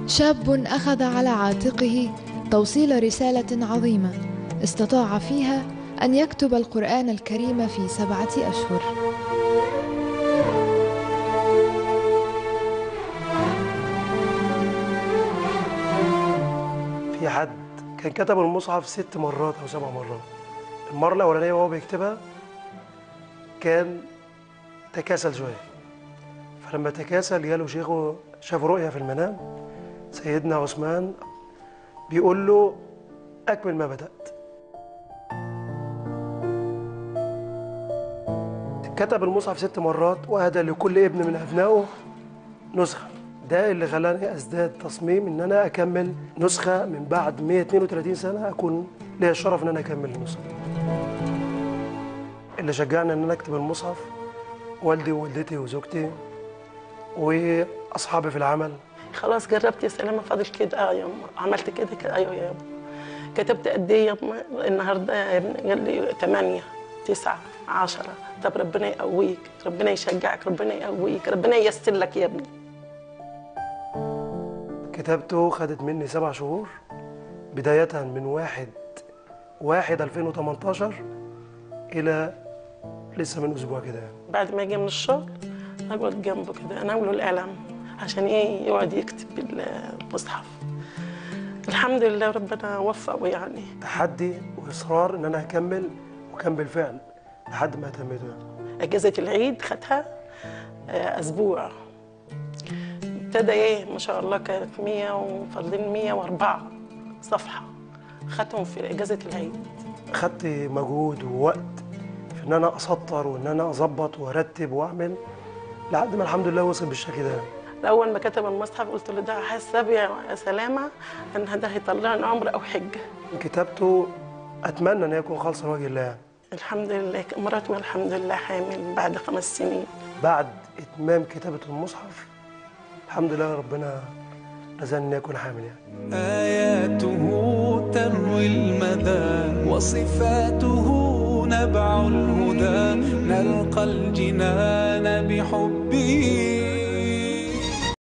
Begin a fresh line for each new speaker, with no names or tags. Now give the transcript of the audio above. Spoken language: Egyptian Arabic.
شاب أخذ على عاتقه توصيل رسالة عظيمة استطاع فيها أن يكتب القرآن الكريم في سبعة أشهر
في حد كان كتب المصحف ست مرات أو سبع مرات المرة الأولانية وهو بيكتبها كان تكاسل شوية فلما تكاسل جاله شيخه شاف رؤية في المنام سيدنا عثمان بيقول له أكمل ما بدأت كتب المصحف ست مرات وأهدى لكل ابن من أبنائه نسخة ده اللي خلاني أزداد تصميم إن أنا أكمل نسخة من بعد 132 سنة أكون ليا الشرف إن أنا أكمل النسخة اللي شجعني إن أنا أكتب المصحف والدي ووالدتي وزوجتي وأصحابي في العمل
خلاص جربت يا سلامه فاضل كده اه يا يما عملت كده كده ايوه يا يما كتبت قد ايه يا يما النهارده يا ابني قال لي 8 9 10 طب ربنا يقويك ربنا يشجعك ربنا يقويك ربنا ييسر لك يا ابني
كتابته خدت مني سبع شهور بداية من واحد واحد 2018 إلى لسه من أسبوع كده يعني.
بعد ما يجي من الشغل اقعد جنبه كده اناوله القلم عشان ايه يقعد يكتب المصحف الحمد لله ربنا وفقه يعني
تحدي وإصرار إن أنا أكمل وكان بالفعل لحد ما تميته يعني.
اجازه العيد خدها آه، اسبوع ابتدى ايه ما شاء الله كانت 100 وفاضلين 104 صفحه خدتهم في اجازه العيد
خدت مجهود ووقت في إن أنا أسطر وإن أنا أظبط وأرتب وأعمل لحد ما الحمد لله وصل بالشكل ده
اول ما كتب المصحف قلت له ده حساب يا سلامه ان ده هيطلعني عمر او حجه
كتابته أتمنى إن هي تكون خالصة لوجه الله يعني.
الحمد لله مراتي الحمد لله حامل بعد خمس سنين
بعد إتمام كتابة المصحف الحمد لله ربنا رزقني إن أكون حامل يعني.
آياته تروي المدى وصفاته نبع الهدى نلقى الجنان بحبه